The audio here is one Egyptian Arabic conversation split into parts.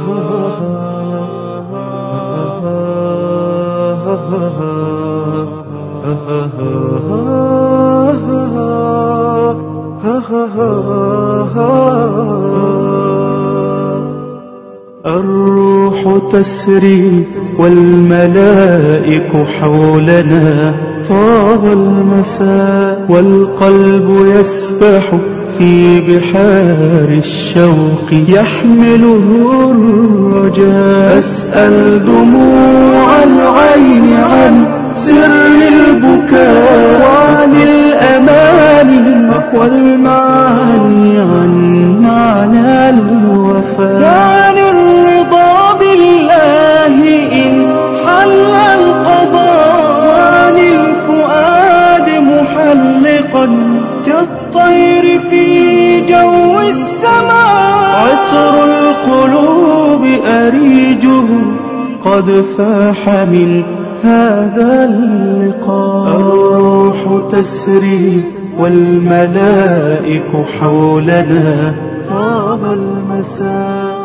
الروح تسري والملائك حولنا طاب المساء والقلب يسبح في بحار الشوق يحمله الرجاء أسأل دموع العين عن سر البكاء وعن الأماني والمعاني عن معنى الوفاء وعن الرضا بالله إن حل القضاء وعن الفؤاد محلقا كالطير في جو السماء عطر القلوب أريجه قد فاح من هذا اللقاء الروح تسري والملائك حولنا طاب المساء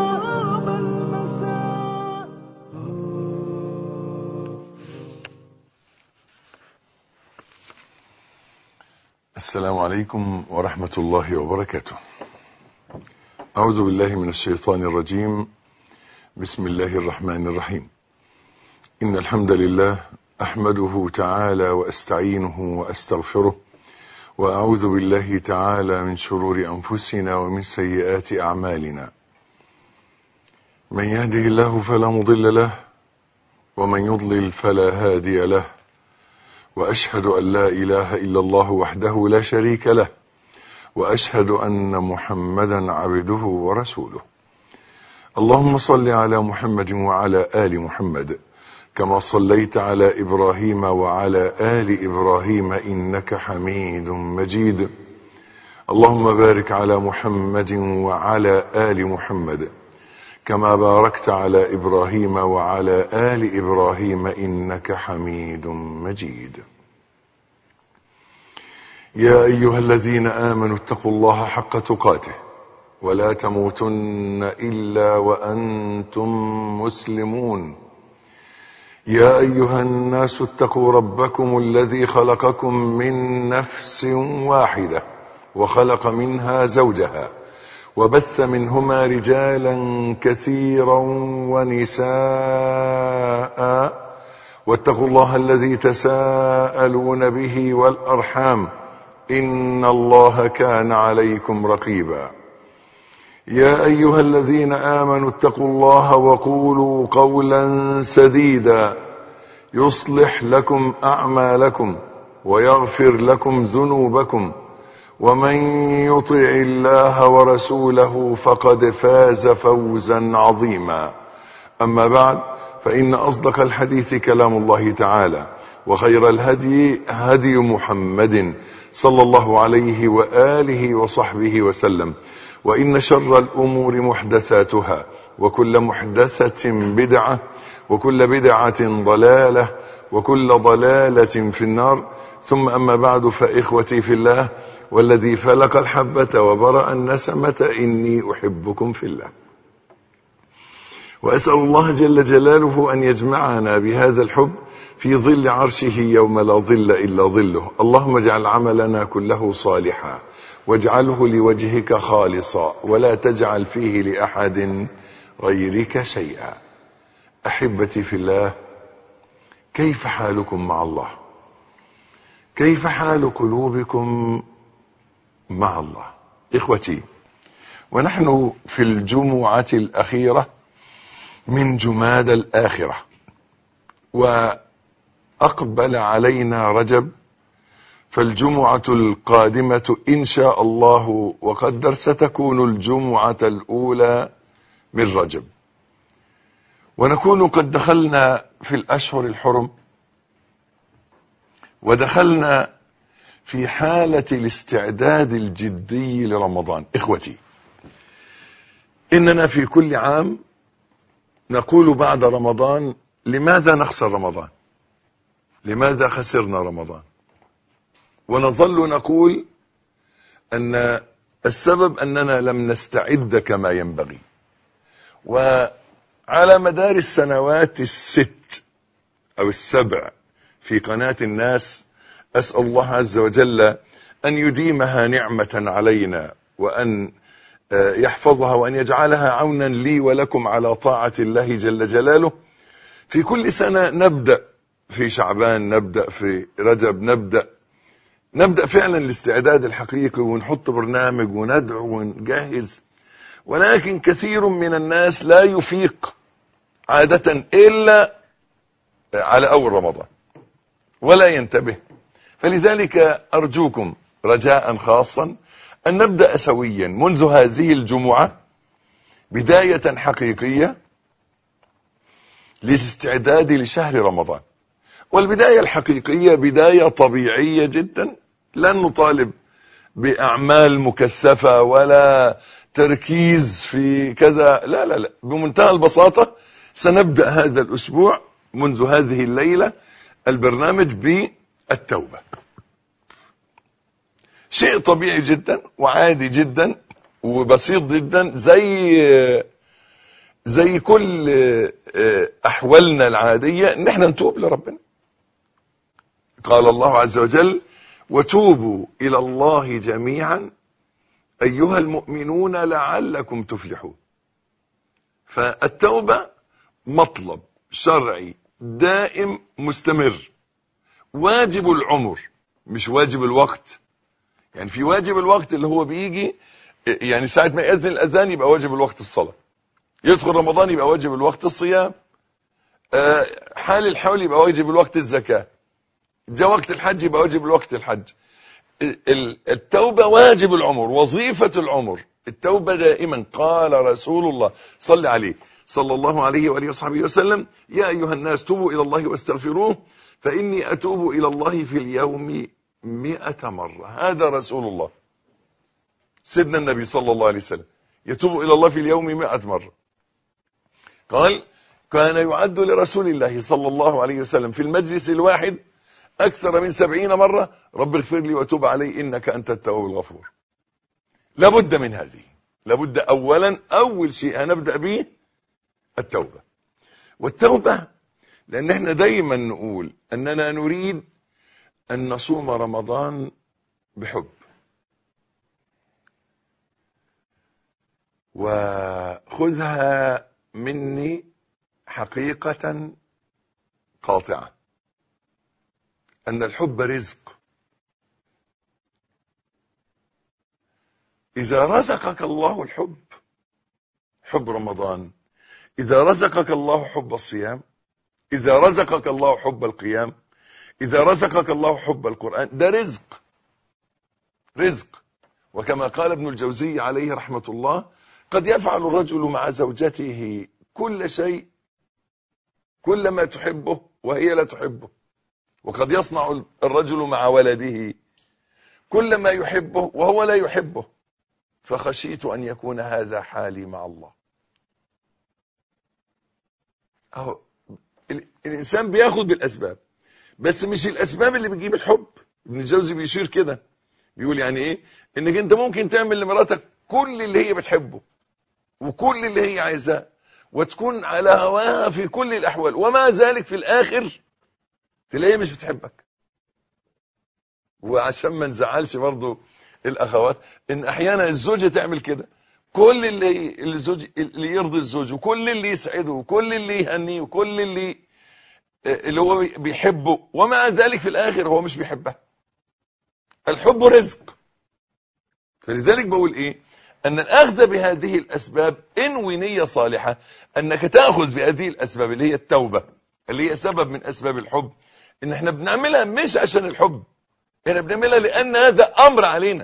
السلام عليكم ورحمة الله وبركاته. أعوذ بالله من الشيطان الرجيم. بسم الله الرحمن الرحيم. إن الحمد لله أحمده تعالى وأستعينه وأستغفره وأعوذ بالله تعالى من شرور أنفسنا ومن سيئات أعمالنا. من يهده الله فلا مضل له ومن يضلل فلا هادي له. واشهد ان لا اله الا الله وحده لا شريك له واشهد ان محمدا عبده ورسوله اللهم صل على محمد وعلى ال محمد كما صليت على ابراهيم وعلى ال ابراهيم انك حميد مجيد اللهم بارك على محمد وعلى ال محمد كما باركت على ابراهيم وعلى ال ابراهيم انك حميد مجيد يا ايها الذين امنوا اتقوا الله حق تقاته ولا تموتن الا وانتم مسلمون يا ايها الناس اتقوا ربكم الذي خلقكم من نفس واحده وخلق منها زوجها وبث منهما رجالا كثيرا ونساء واتقوا الله الذي تساءلون به والارحام ان الله كان عليكم رقيبا يا ايها الذين امنوا اتقوا الله وقولوا قولا سديدا يصلح لكم اعمالكم ويغفر لكم ذنوبكم ومن يطع الله ورسوله فقد فاز فوزا عظيما اما بعد فان اصدق الحديث كلام الله تعالى وخير الهدي هدي محمد صلى الله عليه واله وصحبه وسلم وان شر الامور محدثاتها وكل محدثه بدعه وكل بدعه ضلاله وكل ضلاله في النار ثم اما بعد فاخوتي في الله والذي فلق الحبة وبرأ النسمة إني أحبكم في الله وأسأل الله جل جلاله أن يجمعنا بهذا الحب في ظل عرشه يوم لا ظل إلا ظله اللهم اجعل عملنا كله صالحا واجعله لوجهك خالصا ولا تجعل فيه لأحد غيرك شيئا أحبتي في الله كيف حالكم مع الله كيف حال قلوبكم مع الله اخوتي ونحن في الجمعة الاخيرة من جماد الاخرة واقبل علينا رجب فالجمعة القادمة ان شاء الله وقدر ستكون الجمعة الاولى من رجب ونكون قد دخلنا في الاشهر الحرم ودخلنا في حالة الاستعداد الجدي لرمضان اخوتي اننا في كل عام نقول بعد رمضان لماذا نخسر رمضان لماذا خسرنا رمضان ونظل نقول ان السبب اننا لم نستعد كما ينبغي على مدار السنوات الست أو السبع في قناة الناس أسأل الله عز وجل أن يديمها نعمة علينا وأن يحفظها وأن يجعلها عونا لي ولكم على طاعة الله جل جلاله في كل سنة نبدأ في شعبان نبدأ في رجب نبدأ نبدأ فعلا الاستعداد الحقيقي ونحط برنامج وندعو ونجهز ولكن كثير من الناس لا يفيق عادة إلا على أول رمضان ولا ينتبه فلذلك أرجوكم رجاء خاصا أن نبدأ سويا منذ هذه الجمعة بداية حقيقية للاستعداد لشهر رمضان والبداية الحقيقية بداية طبيعية جدا لن نطالب بأعمال مكثفة ولا تركيز في كذا لا لا لا بمنتهى البساطة سنبدأ هذا الأسبوع منذ هذه الليلة البرنامج بالتوبة شيء طبيعي جدا وعادي جدا وبسيط جدا زي زي كل احوالنا العاديه ان احنا نتوب لربنا قال الله عز وجل وتوبوا الى الله جميعا ايها المؤمنون لعلكم تفلحون فالتوبه مطلب شرعي دائم مستمر واجب العمر مش واجب الوقت يعني في واجب الوقت اللي هو بيجي يعني ساعة ما يأذن الأذان يبقى واجب الوقت الصلاة يدخل رمضان يبقى واجب الوقت الصيام حال الحول يبقى واجب الوقت الزكاة جاء وقت الحج يبقى واجب الوقت الحج التوبة واجب العمر وظيفة العمر التوبة دائما قال رسول الله صل عليه صلى الله عليه وآله وصحبه وسلم يا أيها الناس توبوا إلى الله واستغفروه فإني أتوب إلى الله في اليوم مئة مرة هذا رسول الله سيدنا النبي صلى الله عليه وسلم يتوب إلى الله في اليوم مئة مرة قال كان يعد لرسول الله صلى الله عليه وسلم في المجلس الواحد أكثر من سبعين مرة رب اغفر لي وتوب علي إنك أنت التواب الغفور لابد من هذه لابد أولا أول شيء هنبدأ به التوبة والتوبة لأن احنا دايما نقول أننا نريد أن نصوم رمضان بحب وخذها مني حقيقة قاطعة أن الحب رزق إذا رزقك الله الحب حب رمضان إذا رزقك الله حب الصيام إذا رزقك الله حب القيام إذا رزقك الله حب القرآن ده رزق رزق وكما قال ابن الجوزي عليه رحمة الله قد يفعل الرجل مع زوجته كل شيء كل ما تحبه وهي لا تحبه وقد يصنع الرجل مع ولده كل ما يحبه وهو لا يحبه فخشيت أن يكون هذا حالي مع الله أهو الإنسان بياخد بالأسباب بس مش الأسباب اللي بتجيب الحب ابن الجوزي بيشير كده بيقول يعني إيه إنك أنت ممكن تعمل لمراتك كل اللي هي بتحبه وكل اللي هي عايزاه وتكون على هواها في كل الأحوال وما ذلك في الآخر تلاقيها مش بتحبك وعشان ما نزعلش برضو الأخوات إن أحيانا الزوجة تعمل كده كل اللي الزوج اللي يرضي الزوج وكل اللي يسعده وكل اللي يهنيه وكل اللي اللي هو بيحبه ومع ذلك في الآخر هو مش بيحبها الحب رزق فلذلك بقول إيه أن الأخذ بهذه الأسباب انوي نية صالحة أنك تأخذ بهذه الأسباب اللي هي التوبة اللي هي سبب من أسباب الحب إن احنا بنعملها مش عشان الحب احنا بنعملها لأن هذا أمر علينا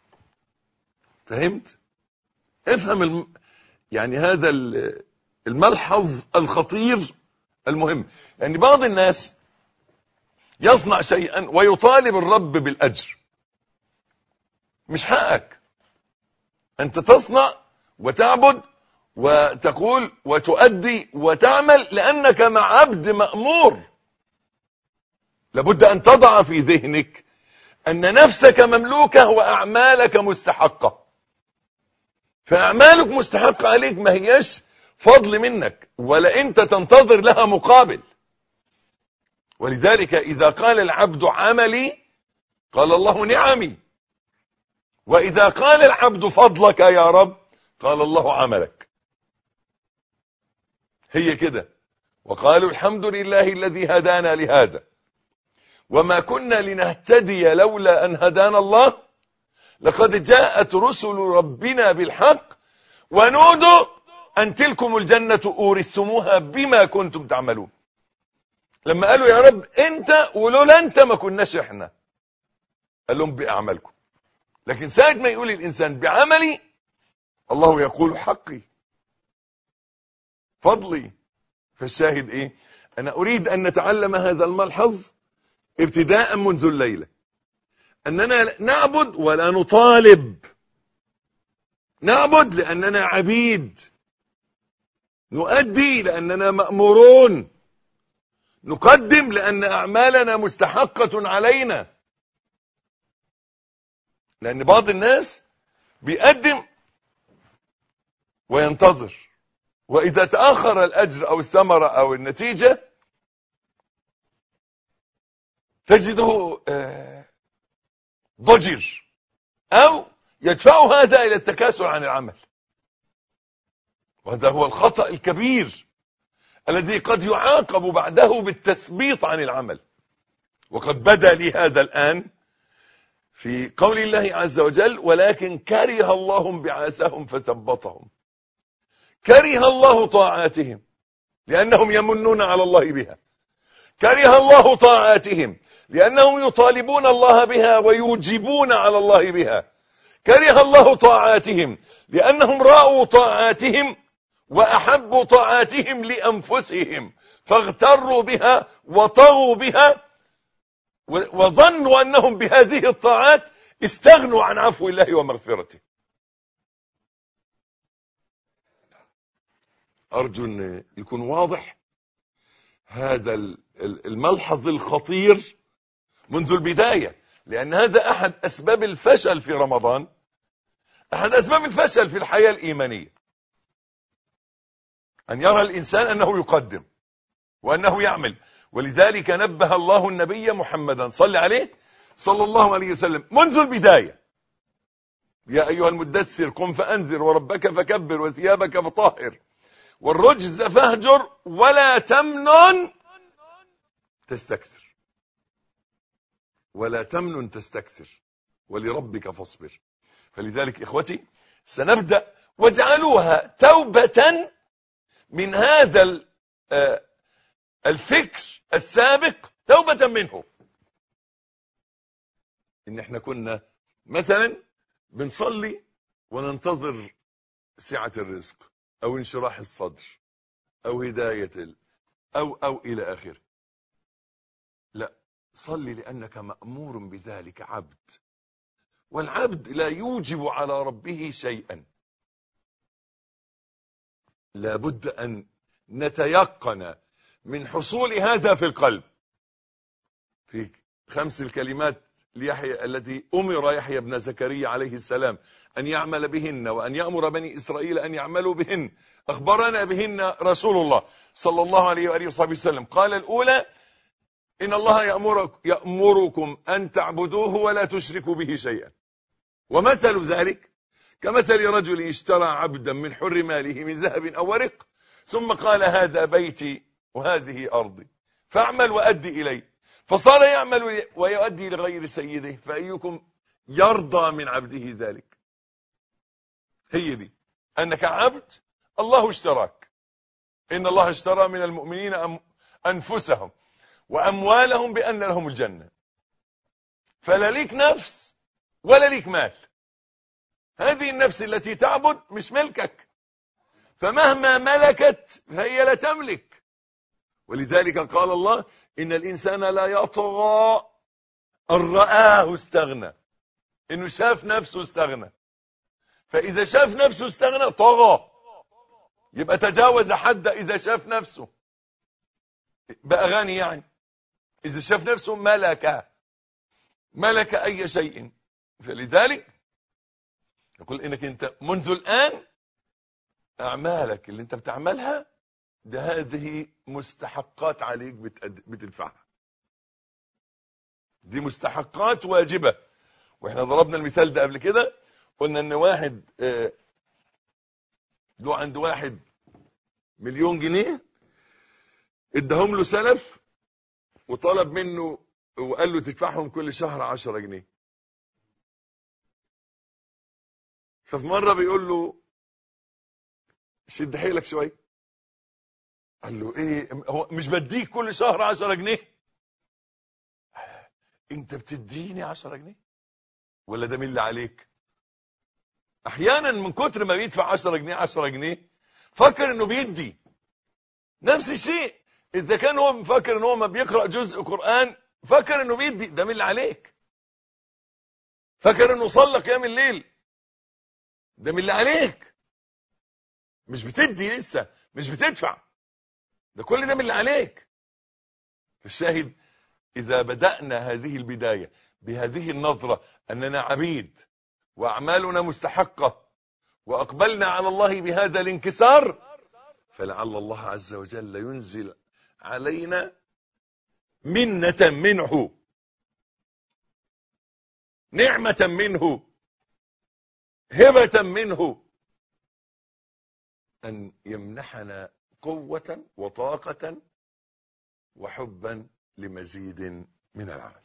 فهمت؟ افهم الم... يعني هذا الملحظ الخطير المهم يعني بعض الناس يصنع شيئا ويطالب الرب بالأجر مش حقك أنت تصنع وتعبد وتقول وتؤدي وتعمل لأنك مع عبد مأمور لابد أن تضع في ذهنك أن نفسك مملوكة وأعمالك مستحقة فأعمالك مستحقة عليك ما هيش فضل منك ولا انت تنتظر لها مقابل ولذلك اذا قال العبد عملي قال الله نعمي واذا قال العبد فضلك يا رب قال الله عملك هي كده وقالوا الحمد لله الذي هدانا لهذا وما كنا لنهتدي لولا ان هدانا الله لقد جاءت رسل ربنا بالحق ونودوا ان تلكم الجنه اورثتموها بما كنتم تعملون لما قالوا يا رب انت ولولا انت ما كناش احنا قال لهم باعمالكم لكن ساعه ما يقول الانسان بعملي الله يقول حقي فضلي فالشاهد ايه انا اريد ان نتعلم هذا الملحظ ابتداء منذ الليله اننا نعبد ولا نطالب نعبد لاننا عبيد نؤدي لاننا مامورون نقدم لان اعمالنا مستحقه علينا لان بعض الناس بيقدم وينتظر واذا تاخر الاجر او الثمره او النتيجه تجده آه، ضجر او يدفع هذا الى التكاسل عن العمل وهذا هو الخطا الكبير الذي قد يعاقب بعده بالتثبيط عن العمل وقد بدا لي هذا الان في قول الله عز وجل ولكن كره الله بعاثهم فثبطهم كره الله طاعاتهم لأنهم يمنون على الله بها كره الله طاعاتهم لأنهم يطالبون الله بها ويوجبون على الله بها كره الله طاعاتهم لأنهم رأوا طاعاتهم وأحبوا طاعاتهم لأنفسهم فاغتروا بها وطغوا بها وظنوا أنهم بهذه الطاعات استغنوا عن عفو الله ومغفرته أرجو أن يكون واضح هذا الملحظ الخطير منذ البداية لأن هذا أحد أسباب الفشل في رمضان أحد أسباب الفشل في الحياة الإيمانية أن يرى الإنسان أنه يقدم وأنه يعمل ولذلك نبه الله النبي محمدا صلى عليه صلى الله عليه وسلم منذ البداية يا أيها المدثر قم فأنذر وربك فكبر وثيابك فطهر والرجز فاهجر ولا تمنن تستكثر ولا تمنن تستكثر ولربك فاصبر فلذلك إخوتي سنبدأ واجعلوها توبة من هذا الفكر السابق توبة منه ان احنا كنا مثلا بنصلي وننتظر سعة الرزق او انشراح الصدر او هداية ال... او او الى اخره لا صلي لانك مأمور بذلك عبد والعبد لا يوجب على ربه شيئا لابد ان نتيقن من حصول هذا في القلب في خمس الكلمات ليحيى التي أمر يحيى بن زكريا عليه السلام أن يعمل بهن وأن يأمر بني إسرائيل أن يعملوا بهن أخبرنا بهن رسول الله صلى الله عليه وآله وصحبه وسلم قال الأولى إن الله يأمرك يأمركم أن تعبدوه ولا تشركوا به شيئا ومثل ذلك كمثل رجل اشترى عبدا من حر ماله من ذهب أو ورق ثم قال هذا بيتي وهذه أرضي فاعمل وأدي إلي فصار يعمل ويؤدي لغير سيده فأيكم يرضى من عبده ذلك هي دي أنك عبد الله اشتراك إن الله اشترى من المؤمنين أم أنفسهم وأموالهم بأن لهم الجنة فلا ليك نفس ولا ليك مال هذه النفس التي تعبد مش ملكك فمهما ملكت فهي لا تملك ولذلك قال الله إن الإنسان لا يطغى أن رآه استغنى إنه شاف نفسه استغنى فإذا شاف نفسه استغنى طغى يبقى تجاوز حد إذا شاف نفسه بقى غني يعني إذا شاف نفسه ملك ملك أي شيء فلذلك يقول إنك أنت منذ الآن اعمالك اللي انت بتعملها ده هذه مستحقات عليك بتأد... بتدفعها دي مستحقات واجبة واحنا ضربنا المثال ده قبل كده قلنا ان واحد آه، له عند واحد مليون جنيه اداهم له سلف وطلب منه وقال له تدفعهم كل شهر عشرة جنيه ففي مرة بيقول له شد حيلك شوية قال له ايه هو مش بديك كل شهر عشرة جنيه انت بتديني عشرة جنيه ولا ده مين اللي عليك احيانا من كتر ما بيدفع عشرة جنيه عشرة جنيه فكر انه بيدي نفس الشيء اذا كان هو مفكر ان هو ما بيقرأ جزء قرآن فكر انه بيدي ده مين اللي عليك فكر انه صلى قيام الليل ده من اللي عليك مش بتدي لسه مش بتدفع ده كل ده من اللي عليك الشاهد إذا بدأنا هذه البداية بهذه النظرة أننا عبيد وأعمالنا مستحقة وأقبلنا على الله بهذا الانكسار فلعل الله عز وجل ينزل علينا منة منه نعمة منه هبة منه أن يمنحنا قوة وطاقة وحبا لمزيد من العمل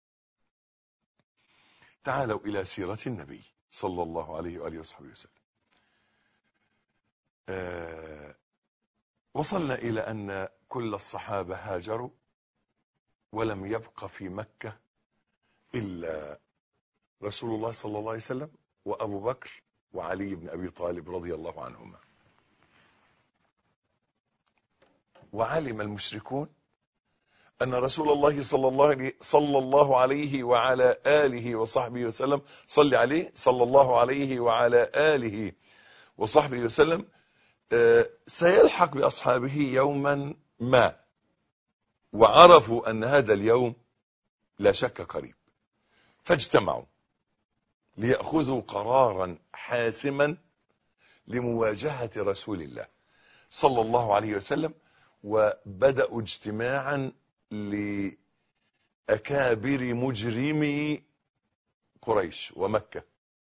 تعالوا إلى سيرة النبي صلى الله عليه وآله وصحبه وسلم آه وصلنا إلى أن كل الصحابة هاجروا ولم يبق في مكة إلا رسول الله صلى الله عليه وسلم وأبو بكر وعلي بن أبي طالب رضي الله عنهما وعلم المشركون أن رسول الله صلى الله عليه, صلى الله عليه وعلى آله وصحبه وسلم صلي عليه صلى الله عليه وعلى آله وصحبه وسلم آه، سيلحق بأصحابه يوما ما وعرفوا أن هذا اليوم لا شك قريب فاجتمعوا ليأخذوا قرارا حاسما لمواجهة رسول الله صلى الله عليه وسلم وبدأوا اجتماعا لأكابر مجرمي قريش ومكة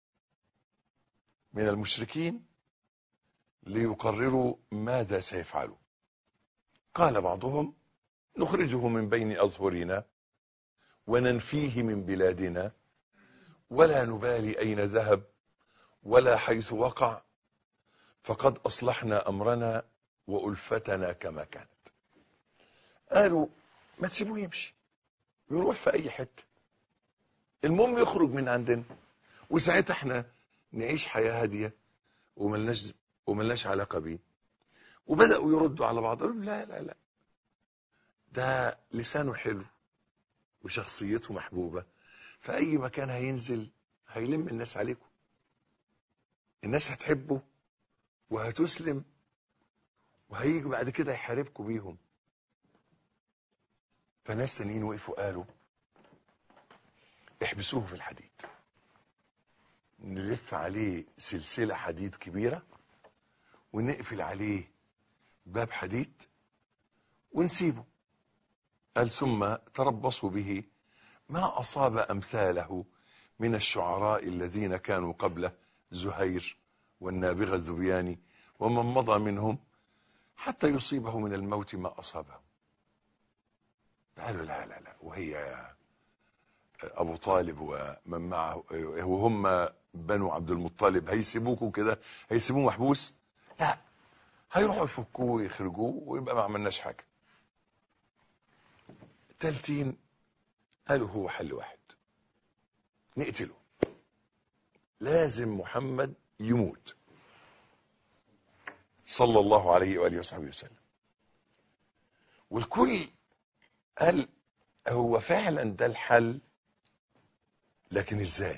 من المشركين ليقرروا ماذا سيفعلوا قال بعضهم نخرجه من بين أظهرنا وننفيه من بلادنا ولا نبالي أين ذهب ولا حيث وقع فقد أصلحنا أمرنا وألفتنا كما كانت قالوا ما تسيبوه يمشي يروح في أي حتة المهم يخرج من عندنا وساعتها احنا نعيش حياة هادية وملناش وملناش علاقة بيه وبدأوا يردوا على بعض قالوا لا لا لا ده لسانه حلو وشخصيته محبوبة في أي مكان هينزل هيلم الناس عليكم الناس هتحبه وهتسلم وهيجي بعد كده يحاربكم بيهم فناس تانيين وقفوا قالوا احبسوه في الحديد نلف عليه سلسلة حديد كبيرة ونقفل عليه باب حديد ونسيبه قال ثم تربصوا به ما أصاب أمثاله من الشعراء الذين كانوا قبله زهير والنابغة الذبياني ومن مضى منهم حتى يصيبه من الموت ما أصابه قالوا لا لا لا وهي أبو طالب ومن معه وهم بنو عبد المطلب هيسيبوكوا كده هيسيبوه محبوس لا هيروحوا يفكوه ويخرجوه ويبقى ما عملناش حاجة تالتين قالوا هو حل واحد نقتله لازم محمد يموت صلى الله عليه وآله وصحبه وسلم والكل قال هو فعلا ده الحل لكن ازاي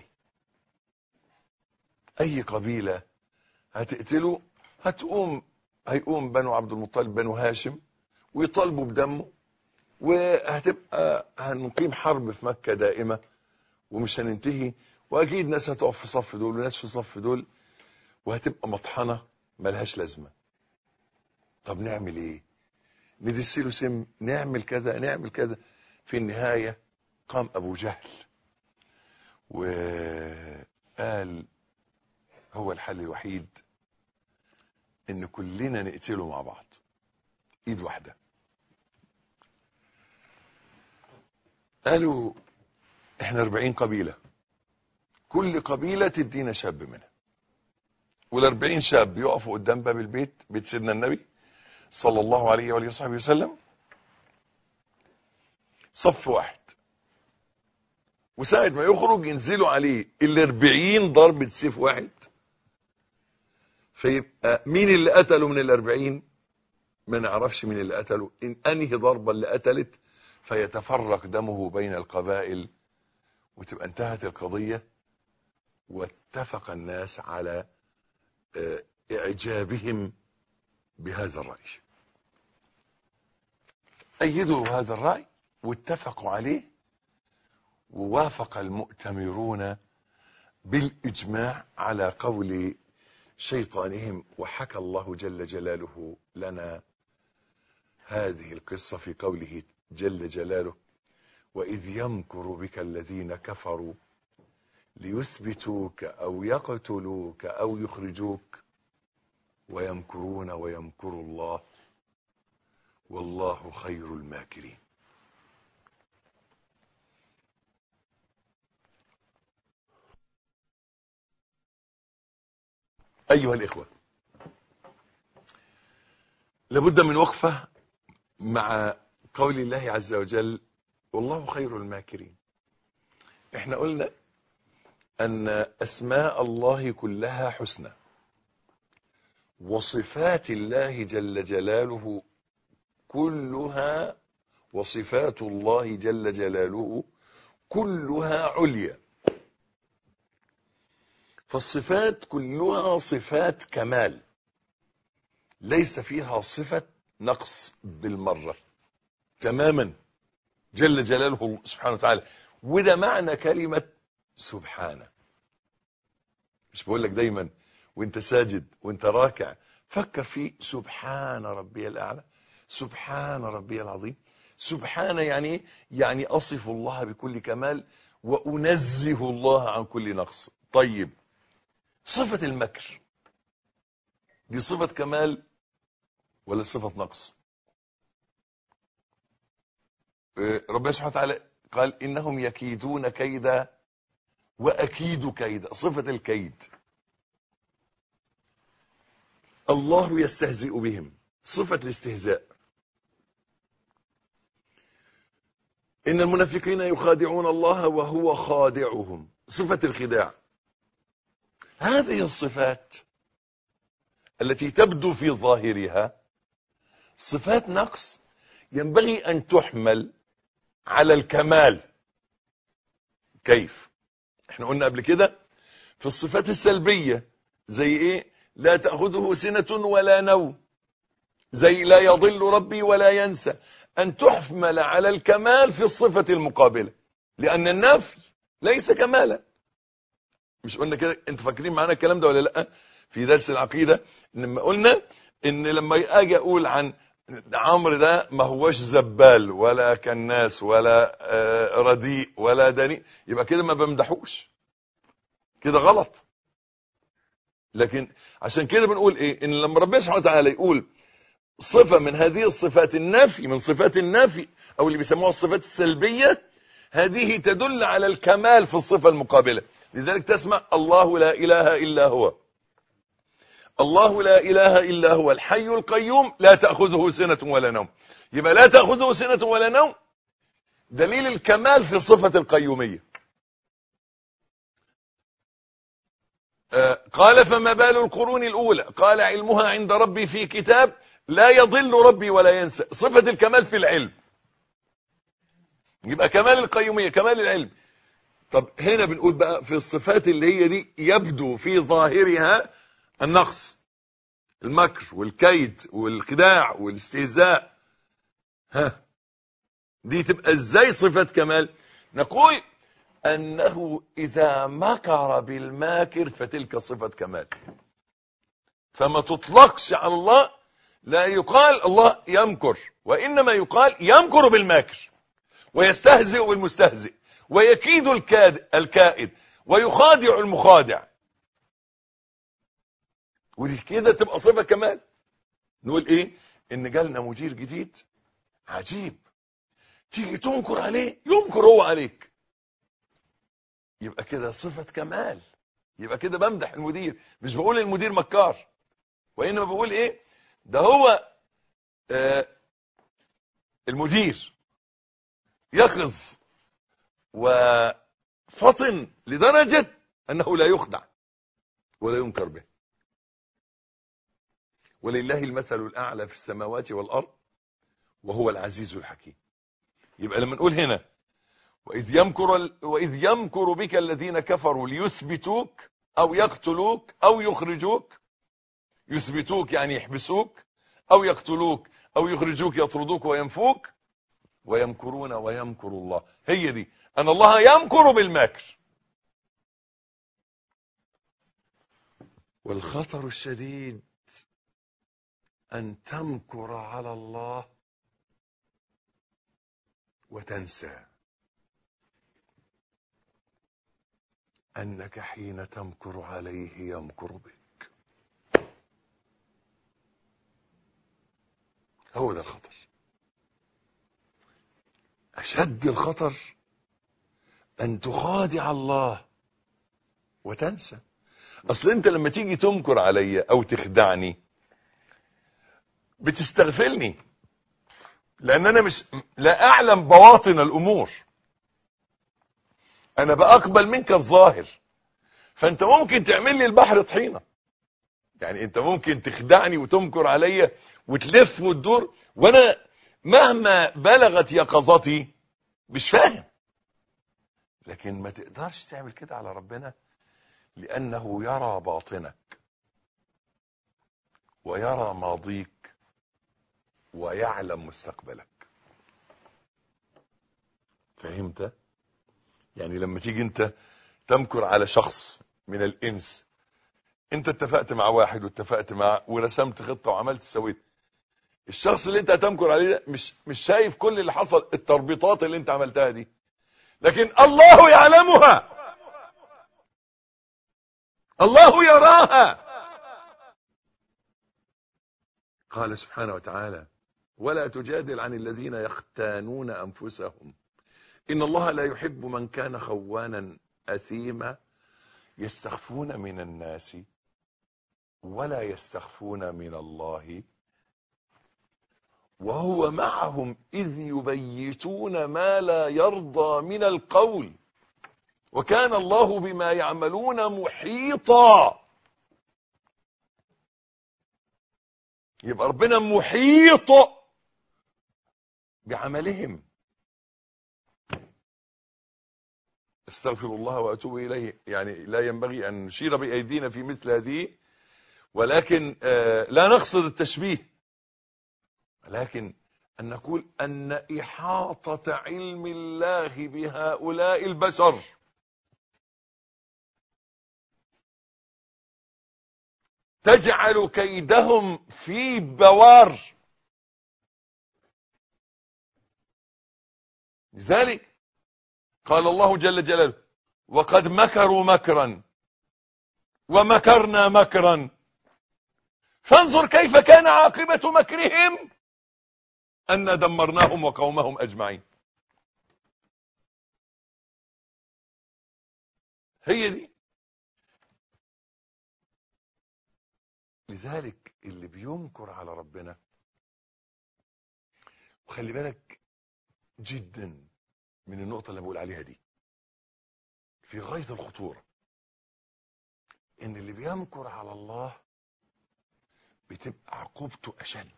اي قبيلة هتقتله هتقوم هيقوم بنو عبد المطلب بنو هاشم ويطالبوا بدمه وهتبقى هنقيم حرب في مكة دائمة ومش هننتهي واكيد ناس هتقف في صف دول وناس في صف دول وهتبقى مطحنة ملهاش لازمة طب نعمل ايه ندسله سم نعمل كذا نعمل كذا في النهاية قام ابو جهل وقال هو الحل الوحيد ان كلنا نقتله مع بعض ايد واحدة قالوا احنا 40 قبيلة كل قبيلة تدينا شاب منها والاربعين شاب يقفوا قدام باب البيت بيت سيدنا النبي صلى الله عليه وآله وصحبه وسلم صف واحد وساعة ما يخرج ينزلوا عليه الاربعين ضربة سيف واحد فيبقى مين اللي قتله من الاربعين ما نعرفش مين اللي قتله إن أنهي ضربة اللي قتلت فيتفرق دمه بين القبائل وتبقى انتهت القضية واتفق الناس على آه، إعجابهم بهذا الرأي أيدوا هذا الرأي واتفقوا عليه ووافق المؤتمرون بالإجماع على قول شيطانهم وحكى الله جل جلاله لنا هذه القصة في قوله جل جلاله وإذ يمكر بك الذين كفروا ليثبتوك أو يقتلوك أو يخرجوك ويمكرون ويمكر الله والله خير الماكرين أيها الإخوة لابد من وقفة مع قول الله عز وجل والله خير الماكرين احنا قلنا أن أسماء الله كلها حسنى وصفات الله جل جلاله كلها وصفات الله جل جلاله كلها عليا فالصفات كلها صفات كمال ليس فيها صفة نقص بالمرة تماما جل جلاله سبحانه وتعالى وده معنى كلمة سبحانه مش بقول لك دايما وانت ساجد وانت راكع فكر في سبحان ربي الأعلى سبحان ربي العظيم سبحان يعني ايه؟ يعني أصف الله بكل كمال وأنزه الله عن كل نقص طيب صفة المكر دي صفة كمال ولا صفة نقص آه، ربنا سبحانه وتعالى قال إنهم يكيدون كيدا وأكيد كيدا صفة الكيد الله يستهزئ بهم صفة الاستهزاء إن المنافقين يخادعون الله وهو خادعهم صفة الخداع هذه الصفات التي تبدو في ظاهرها صفات نقص ينبغي أن تحمل على الكمال كيف احنا قلنا قبل كده في الصفات السلبية زي ايه لا تأخذه سنة ولا نوم زي لا يضل ربي ولا ينسى أن تحمل على الكمال في الصفة المقابلة لأن النفي ليس كمالا مش قلنا كده انتوا فاكرين معانا الكلام ده ولا لا في درس العقيدة لما قلنا ان لما اجي اقول عن عمرو ده ما هوش زبال ولا كناس ولا آه، رديء ولا دنيء يبقى كده ما بمدحوش كده غلط لكن عشان كده بنقول ايه ان لما ربنا سبحانه وتعالى يقول صفة من هذه الصفات النفي من صفات النفي او اللي بيسموها الصفات السلبية هذه تدل على الكمال في الصفة المقابلة لذلك تسمع الله لا اله الا هو الله لا اله الا هو الحي القيوم لا تأخذه سنة ولا نوم يبقى لا تأخذه سنة ولا نوم دليل الكمال في صفة القيومية آه، قال فما بال القرون الأولى قال علمها عند ربي في كتاب لا يضل ربي ولا ينسى صفة الكمال في العلم يبقى كمال القيومية كمال العلم طب هنا بنقول بقى في الصفات اللي هي دي يبدو في ظاهرها النقص المكر والكيد والخداع والاستهزاء ها دي تبقى ازاي صفة كمال نقول انه اذا مكر بالماكر فتلك صفة كمال فما تطلقش على الله لا يقال الله يمكر وإنما يقال يمكر بالماكر ويستهزئ بالمستهزئ ويكيد الكاد الكائد ويخادع المخادع ودي كده تبقى صفة كمال نقول ايه ان جالنا مدير جديد عجيب تيجي تنكر عليه ينكر هو عليك يبقى كده صفة كمال يبقى كده بمدح المدير مش بقول المدير مكار وانما بقول ايه ده هو آه المدير يقظ وفطن لدرجة انه لا يخدع ولا ينكر به ولله المثل الاعلى في السماوات والارض وهو العزيز الحكيم يبقى لما نقول هنا وإذ يمكر, وإذ يمكر بك الذين كفروا ليثبتوك أو يقتلوك أو يخرجوك يثبتوك يعني يحبسوك أو يقتلوك أو يخرجوك يطردوك وينفوك ويمكرون ويمكر الله هي دي أن الله يمكر بالمكر والخطر الشديد أن تمكر على الله وتنسى أنك حين تمكر عليه يمكر بك هو ده الخطر أشد الخطر أن تخادع الله وتنسى أصل أنت لما تيجي تمكر علي أو تخدعني بتستغفلني لأن أنا مش لا أعلم بواطن الأمور انا بقبل منك الظاهر فانت ممكن تعمل لي البحر طحينة يعني انت ممكن تخدعني وتمكر عليا وتلف وتدور وانا مهما بلغت يقظتي مش فاهم لكن ما تقدرش تعمل كده على ربنا لانه يرى باطنك ويرى ماضيك ويعلم مستقبلك فهمت؟ يعني لما تيجي انت تمكر على شخص من الانس انت اتفقت مع واحد واتفقت مع ورسمت خطه وعملت سويت الشخص اللي انت هتمكر عليه ده مش مش شايف كل اللي حصل التربيطات اللي انت عملتها دي لكن الله يعلمها الله يراها قال سبحانه وتعالى ولا تجادل عن الذين يختانون انفسهم إن الله لا يحب من كان خوانا أثيما يستخفون من الناس ولا يستخفون من الله وهو معهم إذ يبيتون ما لا يرضى من القول وكان الله بما يعملون محيطا يبقى ربنا محيط بعملهم استغفر الله واتوب اليه يعني لا ينبغي ان نشير بايدينا في مثل هذه ولكن آه لا نقصد التشبيه ولكن ان نقول ان احاطه علم الله بهؤلاء البشر تجعل كيدهم في بوار لذلك قال الله جل جلاله وقد مكروا مكرا ومكرنا مكرا فانظر كيف كان عاقبة مكرهم أن دمرناهم وقومهم أجمعين هي دي لذلك اللي بينكر على ربنا وخلي بالك جدا من النقطة اللي بقول عليها دي في غاية الخطورة ان اللي بيمكر على الله بتبقى عقوبته اشد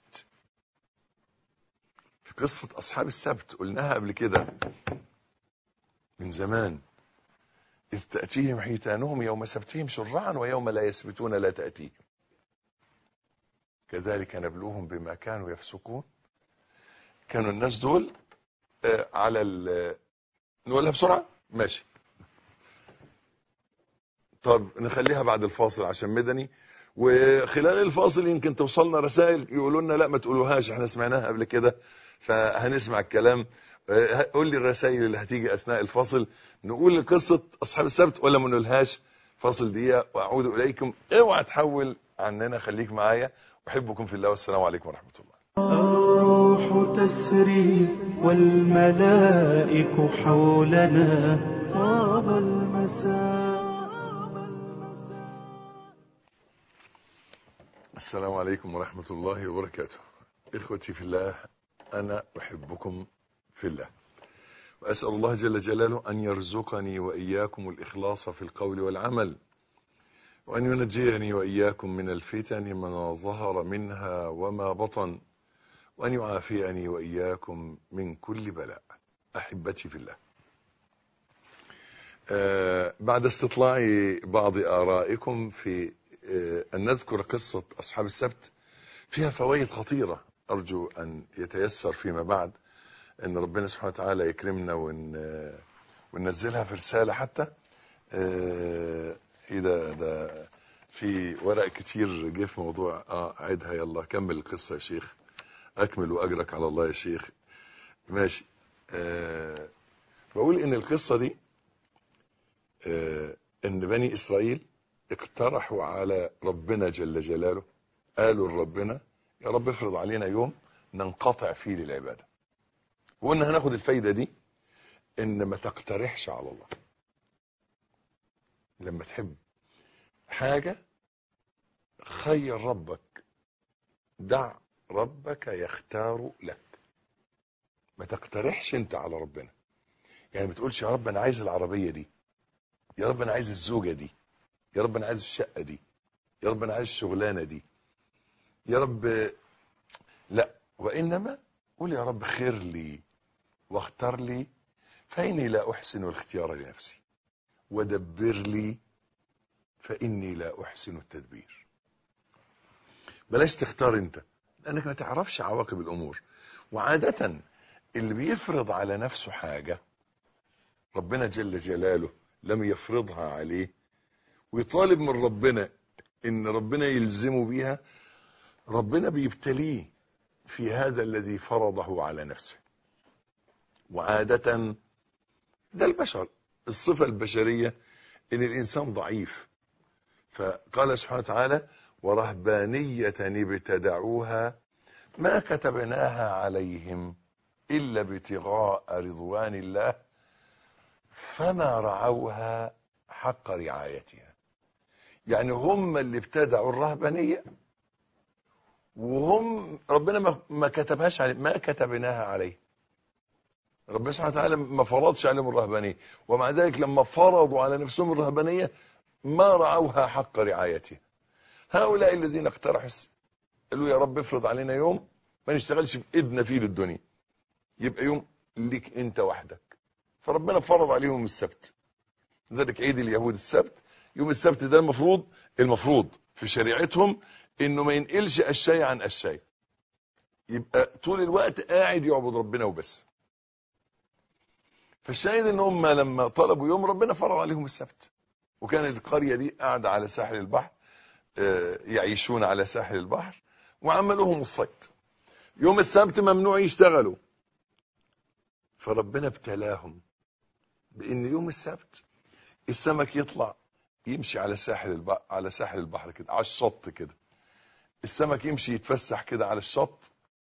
في قصة اصحاب السبت قلناها قبل كده من زمان اذ تأتيهم حيتانهم يوم سبتهم شرعا ويوم لا يسبتون لا تأتيهم كذلك نبلوهم بما كانوا يفسقون كانوا الناس دول آه على ال نقولها بسرعة ماشي طب نخليها بعد الفاصل عشان مدني وخلال الفاصل يمكن توصلنا رسائل يقولوا لنا لا ما تقولوهاش احنا سمعناها قبل كده فهنسمع الكلام آه، قول لي الرسائل اللي هتيجي اثناء الفاصل نقول قصه اصحاب السبت ولا ما نقولهاش فاصل دقيقه واعود اليكم اوعى تحول عننا خليك معايا احبكم في الله والسلام عليكم ورحمه الله الروح تسري والملائك حولنا طاب المساء السلام عليكم ورحمة الله وبركاته إخوتي في الله أنا أحبكم في الله وأسأل الله جل جلاله أن يرزقني وإياكم الإخلاص في القول والعمل وأن ينجيني وإياكم من الفتن ما ظهر منها وما بطن وأن يعافيني وإياكم من كل بلاء أحبتي في الله آه بعد استطلاع بعض آرائكم في آه أن نذكر قصة أصحاب السبت فيها فوائد خطيرة أرجو أن يتيسر فيما بعد أن ربنا سبحانه وتعالى يكرمنا ون آه، وننزلها في رسالة حتى آه، إيه ده ده في ورق كتير جه في موضوع اه عيدها يلا كمل القصة يا شيخ أكمل وأجرك على الله يا شيخ ماشي آه بقول إن القصة دي آه إن بني إسرائيل اقترحوا على ربنا جل جلاله قالوا لربنا يا رب افرض علينا يوم ننقطع فيه للعبادة وقلنا هناخد الفايدة دي إن ما تقترحش على الله لما تحب حاجة خير ربك دع ربك يختار لك ما تقترحش انت على ربنا يعني ما تقولش يا رب انا عايز العربية دي يا رب انا عايز الزوجة دي يا رب انا عايز الشقة دي يا رب انا عايز الشغلانة دي يا رب لا وانما قول يا رب خير لي واختار لي فاني لا احسن الاختيار لنفسي ودبر لي فاني لا احسن التدبير بلاش تختار انت لانك ما تعرفش عواقب الامور وعادة اللي بيفرض على نفسه حاجة ربنا جل جلاله لم يفرضها عليه ويطالب من ربنا ان ربنا يلزمه بيها ربنا بيبتليه في هذا الذي فرضه على نفسه وعادة ده البشر الصفة البشرية ان الانسان ضعيف فقال سبحانه وتعالى ورهبانية ابتدعوها ما كتبناها عليهم إلا ابتغاء رضوان الله فما رعوها حق رعايتها يعني هم اللي ابتدعوا الرهبانية وهم ربنا ما- ما كتبهاش عليه ما كتبناها عليه ربنا سبحانه وتعالى ما فرضش عليهم الرهبانية ومع ذلك لما فرضوا على نفسهم الرهبانية ما رعوها حق رعايتها هؤلاء الذين اقترحوا الس- قالوا يا رب افرض علينا يوم ما نشتغلش بإيدنا فيه للدنيا يبقى يوم ليك انت وحدك فربنا فرض عليهم السبت لذلك عيد اليهود السبت يوم السبت ده المفروض المفروض في شريعتهم انه ما ينقلش الشيء عن الشيء يبقى طول الوقت قاعد يعبد ربنا وبس فالشاهد ان هم لما طلبوا يوم ربنا فرض عليهم السبت وكانت القرية دي قاعدة على ساحل البحر آه، يعيشون على ساحل البحر وعملوهم الصيد يوم السبت ممنوع يشتغلوا فربنا ابتلاهم بان يوم السبت السمك يطلع يمشي على ساحل البحر على ساحل البحر كده على الشط كده السمك يمشي يتفسح كده على الشط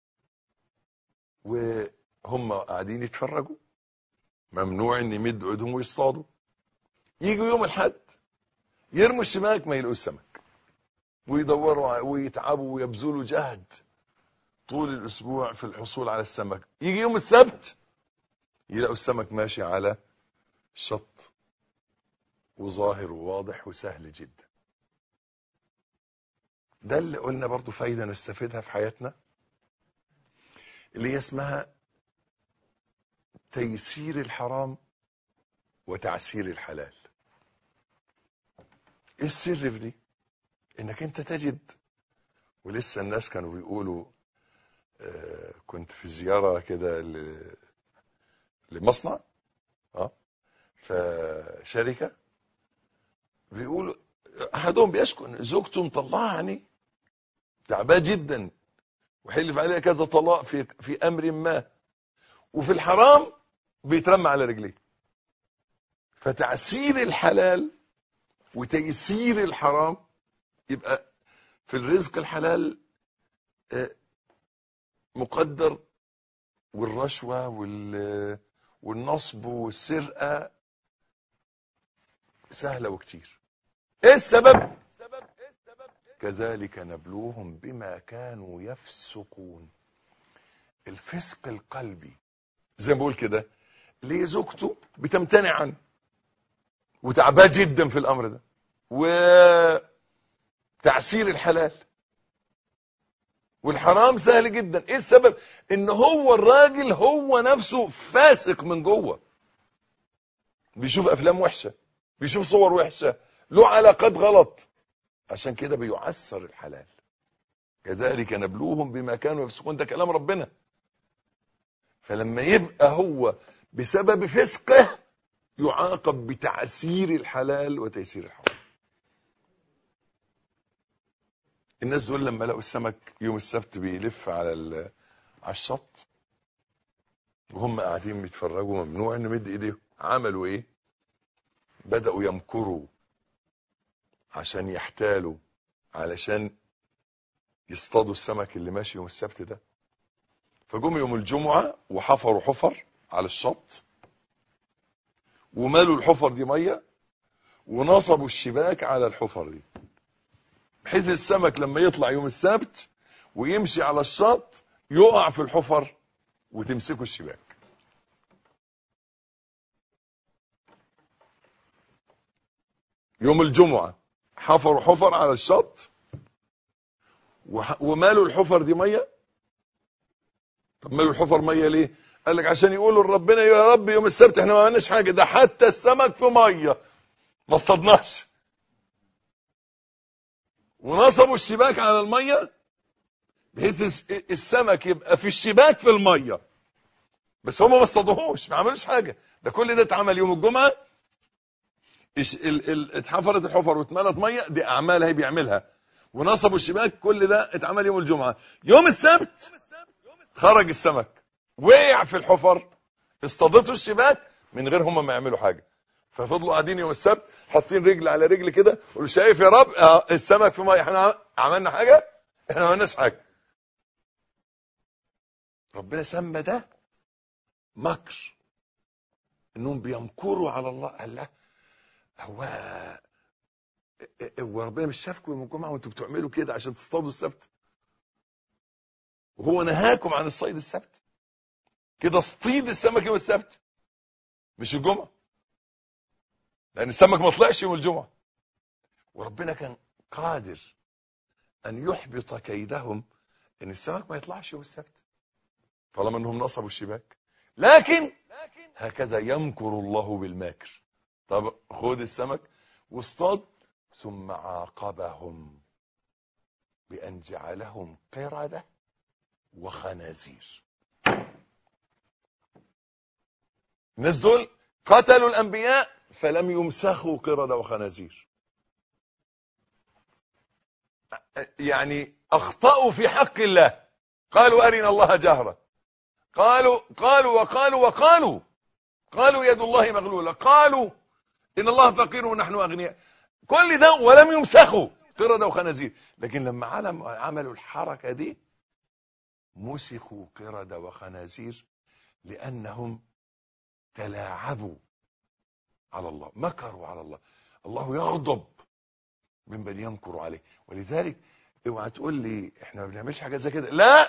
وهم قاعدين يتفرجوا ممنوع ان يمدوا ايدهم ويصطادوا يجوا يوم الحد يرموا الشباك ما يلاقوا السمك ويدوروا ع- ويتعبوا ويبذلوا جهد طول الاسبوع في الحصول على السمك يجي يوم السبت يلاقوا السمك ماشي على الشط وظاهر وواضح وسهل جدا ده اللي قلنا برضو فايدة نستفيدها في حياتنا اللي هي اسمها تيسير الحرام وتعسير الحلال ايه السر في دي انك انت تجد ولسه الناس كانوا بيقولوا آه، كنت في زيارة كده ل- لمصنع اه فشركة بيقولوا احدهم بيشكو ان زوجته مطلعه عينيه تعباه جدا وحلف عليها كذا طلاق في في امر ما وفي الحرام بيترمى على رجليه فتعسير الحلال وتيسير الحرام يبقى في الرزق الحلال آه، مقدر والرشوة وال والنصب والسرقة سهلة وكتير ايه السبب كذلك نبلوهم بما كانوا يفسقون الفسق القلبي زي ما بقول كده ليه زوجته بتمتنع عنه وتعباه جدا في الامر ده وتعسير الحلال والحرام سهل جدا ايه السبب ان هو الراجل هو نفسه فاسق من جوه بيشوف افلام وحشه بيشوف صور وحشه له علاقات غلط عشان كده بيعسر الحلال كذلك نبلوهم بما كانوا يفسقون ده كلام ربنا فلما يبقى هو بسبب فسقه يعاقب بتعسير الحلال وتيسير الحرام الناس دول لما لقوا السمك يوم السبت بيلف على ال- على الشط وهم قاعدين بيتفرجوا ممنوع نمد ايديهم عملوا ايه بدأوا يمكروا عشان يحتالوا علشان يصطادوا السمك اللي ماشي يوم السبت ده فجم يوم الجمعة وحفروا حفر على الشط ومالوا الحفر دي مية ونصبوا الشباك على الحفر دي بحيث السمك لما يطلع يوم السبت ويمشي على الشط يقع في الحفر وتمسكوا الشباك يوم الجمعة حفروا حفر على الشط وح- ومالوا الحفر دي مية طب مالوا الحفر مية ليه قال لك عشان يقولوا لربنا يا رب يوم السبت احنا ما عملناش حاجة ده حتى السمك في مية ما اصطدناش ونصبوا الشباك على المية بحيث الس- السمك يبقى في الشباك في المية بس هم ما اصطادوهوش ما عملوش حاجة ده كل ده اتعمل يوم الجمعة إش- ال- ال- اتحفرت الحفر واتملت مية دي أعمال هي بيعملها ونصبوا الشباك كل ده اتعمل يوم الجمعة يوم السبت خرج السمك وقع في الحفر اصطادته الشباك من غير هم ما يعملوا حاجة ففضلوا قاعدين يوم السبت حاطين رجل على رجل كده يقولوا شايف يا رب اه السمك في ميه احنا عملنا حاجه احنا ما عملناش حاجه ربنا سمى ده مكر انهم بيمكروا على الله قال لا هو هو ربنا مش شافكم يوم الجمعه وانتوا بتعملوا كده عشان تصطادوا السبت وهو نهاكم عن الصيد السبت كده اصطيد السمك يوم السبت مش الجمعه لان السمك ما طلعش يوم الجمعه وربنا كان قادر ان يحبط كيدهم ان السمك ما يطلعش يوم السبت طالما انهم نصبوا الشباك لكن هكذا يمكر الله بالماكر طب خد السمك واصطاد ثم عاقبهم بان جعلهم قرده وخنازير الناس دول قتلوا الانبياء فلم يمسخوا قردة وخنازير يعني اخطأوا في حق الله قالوا ارنا الله جهرة قالوا قالوا وقالوا وقالوا قالوا يد الله مغلولة قالوا ان الله فقير ونحن اغنياء كل ده ولم يمسخوا قردة وخنازير لكن لما علم عملوا الحركة دي مسخوا قردة وخنازير لانهم تلاعبوا على الله مكروا على الله الله يغضب ممن يمكر عليه ولذلك اوعى تقول لي احنا ما بنعملش حاجات زي كده لا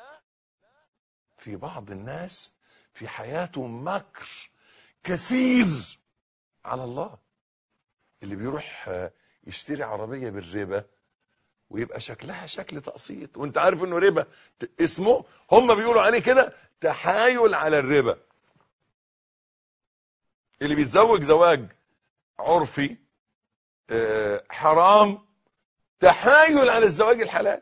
في بعض الناس في حياته مكر كثير على الله اللي بيروح آه، يشتري عربية بالربا ويبقى شكلها شكل تقسيط وانت عارف انه ربا ت- اسمه هم بيقولوا عليه كده تحايل على الربا اللي بيتزوج زواج عرفي آه، حرام تحايل على الزواج الحلال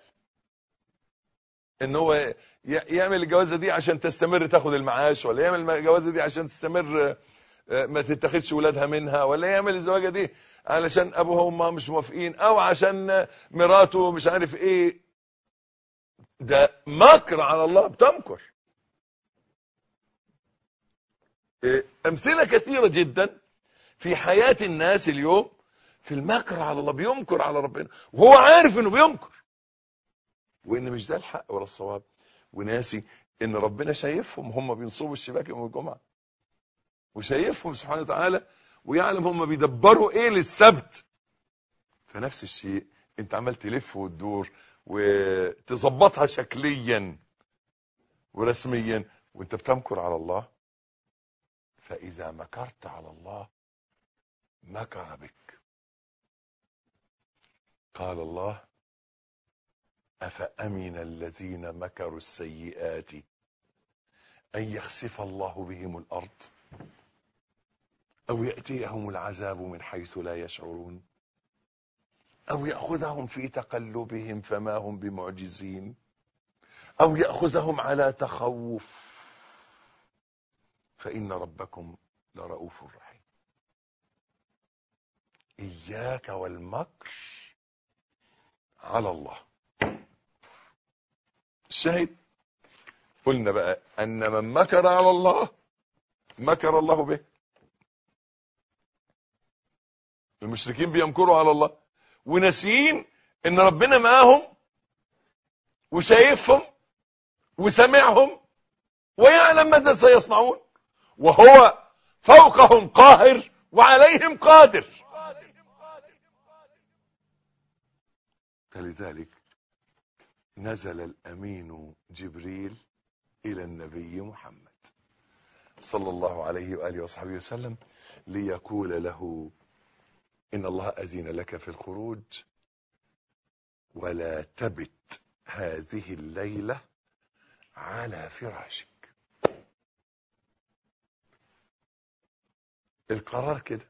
ان هو ي- يعمل الجوازه دي عشان تستمر تاخد المعاش ولا يعمل الجوازه دي عشان تستمر آه، ما تتخذش ولادها منها ولا يعمل الزواجه دي علشان ابوها وامها مش موافقين او عشان مراته مش عارف ايه ده مكر على الله بتمكر إيه، امثله كثيره جدا في حياه الناس اليوم في المكر على الله بيمكر على ربنا وهو عارف انه بيمكر وان مش ده الحق ولا الصواب وناسي ان ربنا شايفهم هم بينصبوا الشباك يوم الجمعه وشايفهم سبحانه وتعالى ويعلم هم بيدبروا ايه للسبت فنفس الشيء انت عمال تلف وتدور وتظبطها شكليا ورسميا وانت بتمكر على الله فاذا مكرت على الله مكر بك قال الله افامن الذين مكروا السيئات ان يخسف الله بهم الارض او ياتيهم العذاب من حيث لا يشعرون او ياخذهم في تقلبهم فما هم بمعجزين او ياخذهم على تخوف فان ربكم لرؤوف رحيم اياك والمكر على الله الشاهد قلنا بقى ان من مكر على الله مكر الله به المشركين بيمكروا على الله وناسيين ان ربنا معاهم وشايفهم وسمعهم ويعلم ماذا سيصنعون وهو فوقهم قاهر وعليهم قادر فلذلك نزل الامين جبريل الى النبي محمد صلى الله عليه واله وصحبه وسلم ليقول له ان الله اذن لك في الخروج ولا تبت هذه الليله على فراشك القرار كده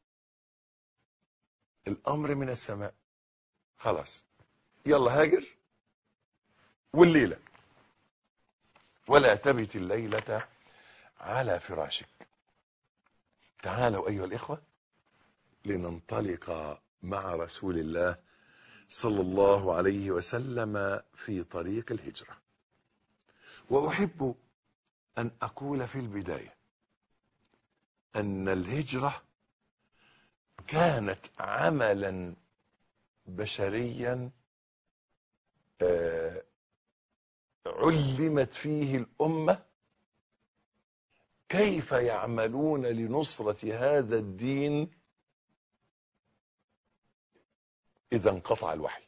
الامر من السماء خلاص يلا هاجر والليله ولا تبت الليله على فراشك تعالوا ايها الاخوه لننطلق مع رسول الله صلى الله عليه وسلم في طريق الهجره واحب ان اقول في البدايه ان الهجره كانت عملا بشريا آه، علمت فيه الامه كيف يعملون لنصره هذا الدين اذا انقطع الوحي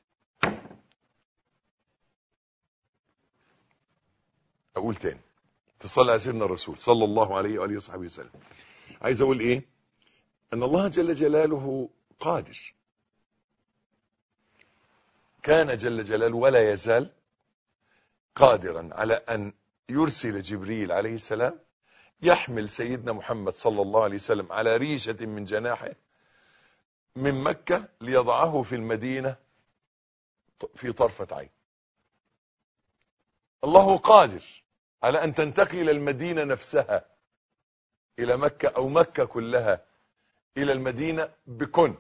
اقول تاني تصلي على سيدنا الرسول صلى الله عليه واله وصحبه وسلم عايز اقول ايه ان الله جل جلاله قادر كان جل جلاله ولا يزال قادرا على ان يرسل جبريل عليه السلام يحمل سيدنا محمد صلى الله عليه وسلم على ريشه من جناحه من مكه ليضعه في المدينه في طرفه عين الله قادر على ان تنتقل المدينه نفسها الى مكه او مكه كلها الى المدينه بكن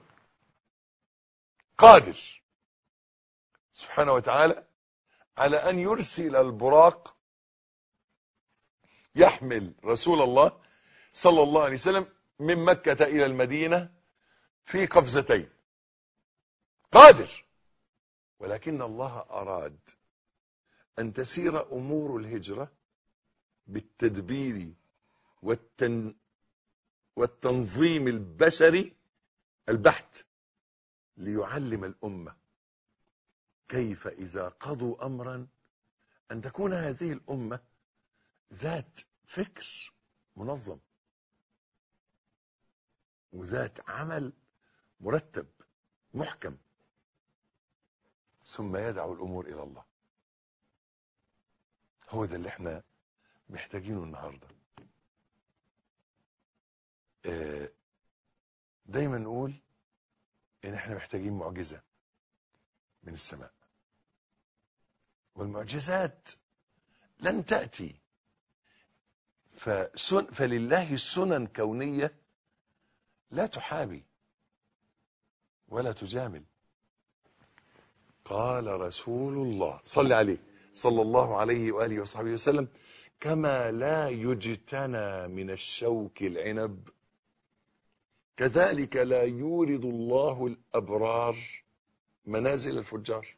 قادر سبحانه وتعالى على ان يرسل البراق يحمل رسول الله صلى الله عليه وسلم من مكه الى المدينه في قفزتين قادر ولكن الله اراد ان تسير امور الهجره بالتدبير والتن والتنظيم البشري البحت ليعلم الامه كيف اذا قضوا امرا ان تكون هذه الامه ذات فكر منظم وذات عمل مرتب محكم ثم يدعو الامور الى الله هو ده اللي احنا محتاجينه النهارده آه، دايما نقول ان احنا محتاجين معجزه من السماء والمعجزات لن تاتي فسن فلله سنن كونيه لا تحابي ولا تجامل قال رسول الله صل عليه صلى الله عليه وآله وصحبه وسلم كما لا يجتنى من الشوك العنب كذلك لا يورد الله الأبرار منازل الفجار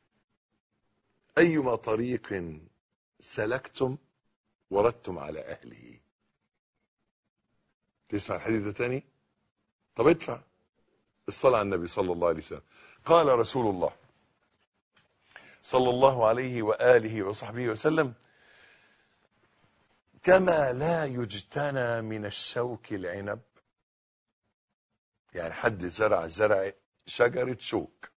أيما طريق سلكتم وردتم على أهله تسمع الحديث ده تاني طب ادفع الصلاة على النبي صلى الله عليه وسلم قال رسول الله صلى الله عليه وآله وصحبه وسلم كما لا يجتنى من الشوك العنب يعني حد زرع زرع شجرة شوك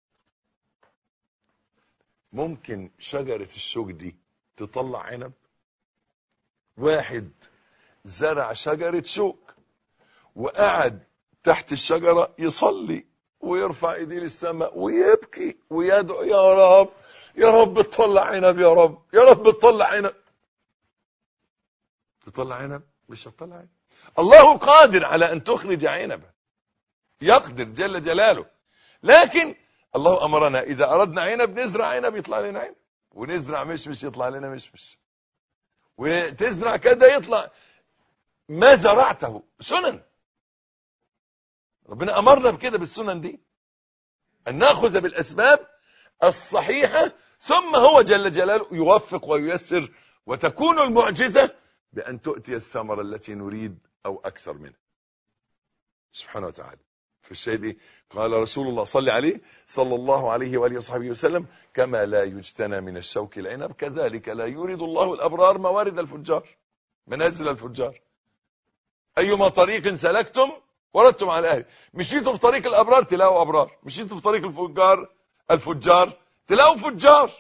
ممكن شجرة الشوك دي تطلع عنب واحد زرع شجرة شوك وقعد تحت الشجرة يصلي ويرفع ايديه للسماء ويبكي ويدعو يا رب يا رب تطلع عنب يا رب يا رب تطلع عنب تطلع عنب مش هتطلع عنب الله قادر على ان تخرج عنبا يقدر جل جلاله لكن الله امرنا اذا اردنا عنب نزرع عنب يطلع لنا عنب ونزرع مشمش يطلع لنا مشمش وتزرع كده يطلع ما زرعته سنن ربنا امرنا بكده بالسنن دي ان ناخذ بالاسباب الصحيحه ثم هو جل جلاله يوفق وييسر وتكون المعجزه بان تؤتي الثمره التي نريد او اكثر منها سبحانه وتعالى في الشيء دي قال رسول الله صلى عليه صلى الله عليه واله وصحبه وسلم كما لا يجتنى من الشوك العنب كذلك لا يورد الله الابرار موارد الفجار منازل الفجار ايما طريق سلكتم وردتم على اهله مشيتوا في طريق الابرار تلاقوا ابرار مشيتوا في طريق الفجار الفجار تلاقوا فجار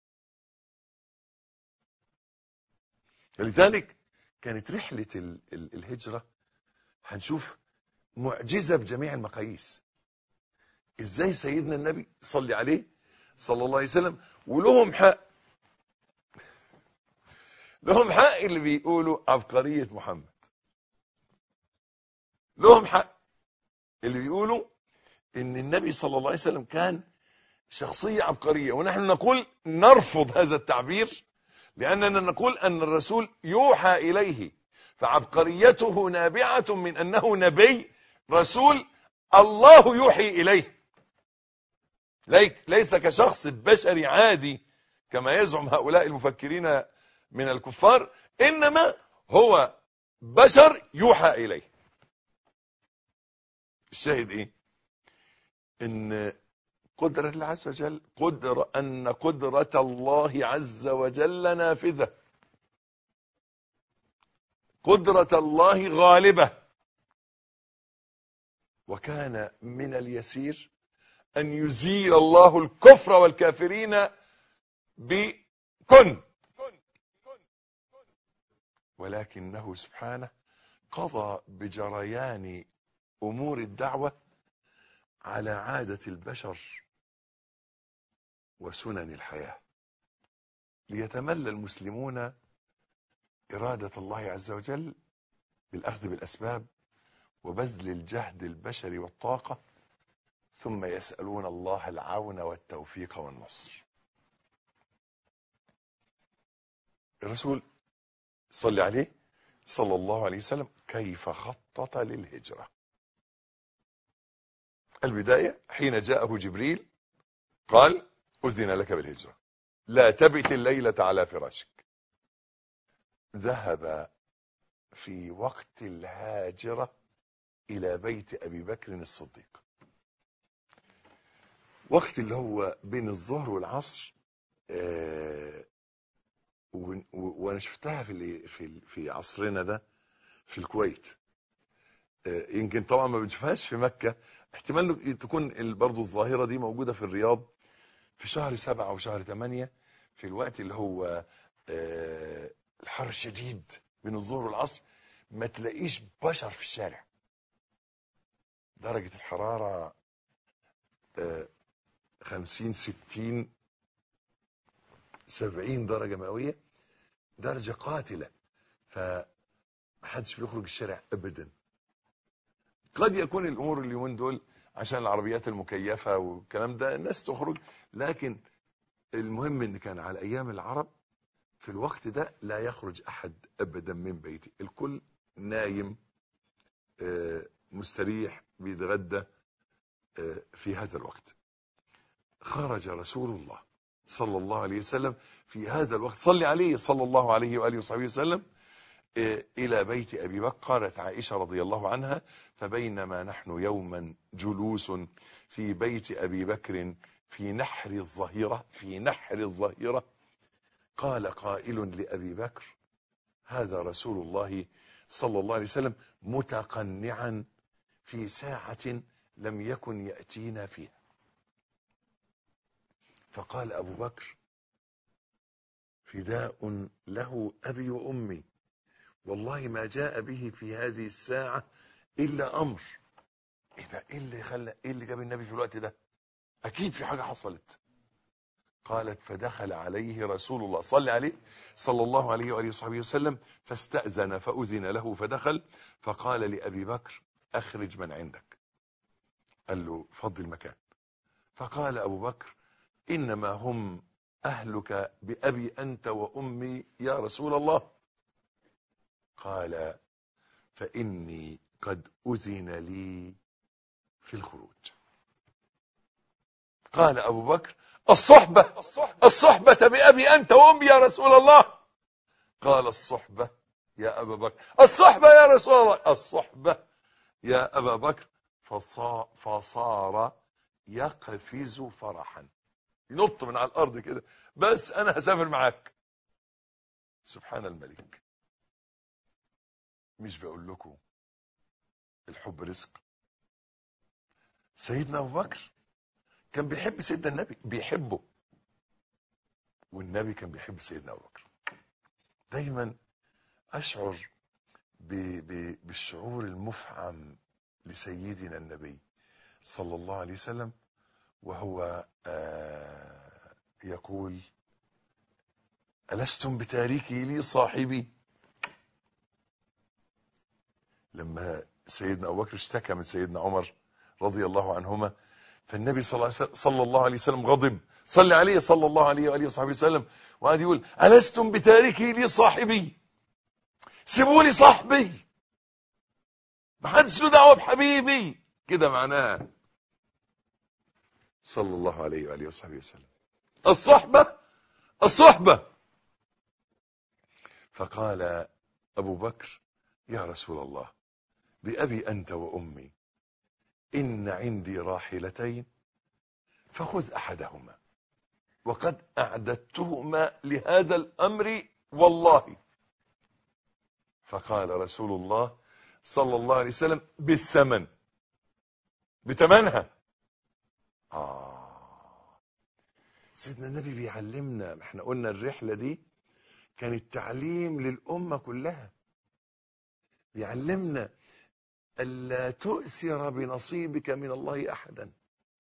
لذلك كانت رحلة ال- ال- الهجرة هنشوف معجزة بجميع المقاييس ازاي سيدنا النبي صلي عليه صلى الله عليه وسلم ولهم حق لهم حق اللي بيقولوا عبقرية محمد لهم حق اللي بيقولوا ان النبي صلى الله عليه وسلم كان شخصية عبقرية ونحن نقول نرفض هذا التعبير لأننا نقول أن الرسول يوحى إليه فعبقريته نابعة من أنه نبي رسول الله يوحي إليه ليك- ليس كشخص بشري عادي كما يزعم هؤلاء المفكرين من الكفار إنما هو بشر يوحى إليه الشاهد إيه إن قدرة الله عز وجل قدر أن قدرة الله عز وجل نافذة قدرة الله غالبة وكان من اليسير أن يزيل الله الكفر والكافرين بكن ولكنه سبحانه قضى بجريان أمور الدعوة على عادة البشر وسنن الحياة ليتملى المسلمون إرادة الله عز وجل بالأخذ بالأسباب وبذل الجهد البشري والطاقة ثم يسألون الله العون والتوفيق والنصر الرسول صلى عليه صلى الله عليه وسلم كيف خطط للهجرة البداية حين جاءه جبريل قال أذن لك بالهجرة لا تبت الليلة على فراشك ذهب في وقت الهاجرة إلى بيت أبي بكر الصديق وقت اللي هو بين الظهر والعصر آه، و- و- وانا شفتها في ال- في ال- في عصرنا ده في الكويت آه، يمكن طبعا ما بنشوفهاش في مكة احتمال إنه تكون ال- برضو الظاهرة دي موجودة في الرياض في شهر سبعة وشهر ثمانية في الوقت اللي هو آه، الحر الشديد بين الظهر والعصر ما تلاقيش بشر في الشارع درجة الحرارة آه، خمسين ستين سبعين درجة مئوية درجة قاتلة فمحدش بيخرج الشارع أبدا قد يكون الأمور اليومين دول عشان العربيات المكيفة والكلام ده الناس تخرج لكن المهم ان كان على ايام العرب في الوقت ده لا يخرج احد ابدا من بيته الكل نايم آه، مستريح بيتغدى آه، في هذا الوقت خرج رسول الله صلى الله عليه وسلم في هذا الوقت صلي عليه صلى الله عليه وآله وصحبه وسلم آه، إلى بيت أبي بكر قالت عائشة رضي الله عنها فبينما نحن يوما جلوس في بيت أبي بكر في نحر الظهيرة في نحر الظهيرة قال قائل لأبي بكر هذا رسول الله صلى الله عليه وسلم متقنعا في ساعة لم يكن يأتينا فيها فقال أبو بكر فداء له أبي وأمي والله ما جاء به في هذه الساعة إلا أمر إيه ده إيه اللي خلى إيه اللي جاب النبي في الوقت ده أكيد في حاجة حصلت قالت فدخل عليه رسول الله صلى عليه صلى الله عليه وآله وصحبه وسلم فاستأذن فأذن له فدخل فقال لأبي بكر أخرج من عندك قال له فضل المكان فقال أبو بكر إنما هم أهلك بأبي أنت وأمي يا رسول الله قال فإني قد أذن لي في الخروج قال أبو بكر الصحبة الصحبة بأبي أنت وأمي يا رسول الله قال الصحبة يا أبا بكر الصحبة يا رسول الله الصحبة يا أبا بكر فصا فصار يقفز فرحا ينط من على الأرض كده بس أنا هسافر معاك سبحان الملك مش بقول لكم الحب رزق سيدنا أبو بكر كان بيحب سيدنا النبي بيحبه والنبي كان بيحب سيدنا أبو بكر دايما أشعر ب ب بالشعور المفعم لسيدنا النبي صلى الله عليه وسلم وهو آه يقول ألستم بتاركي لي صاحبي لما سيدنا أبو بكر اشتكى من سيدنا عمر رضي الله عنهما فالنبي صلى الله عليه وسلم, صلى الله عليه وسلم غضب صلى عليه صلى الله عليه وآله وصحبه وسلم وقعد يقول ألستم بتاركي لي صاحبي سيبوا لي صاحبي ما حدش له دعوه بحبيبي كده معناها صلى الله عليه وآله وصحبه وسلم الصحبة الصحبة فقال أبو بكر يا رسول الله بأبي أنت وأمي إن عندي راحلتين فخذ أحدهما وقد أعددتهما لهذا الأمر والله فقال رسول الله صلى الله عليه وسلم بالثمن بتمنها آه سيدنا النبي بيعلمنا ما احنا قلنا الرحلة دي كانت تعليم للأمة كلها بيعلمنا ألا تؤثر بنصيبك من الله أحدا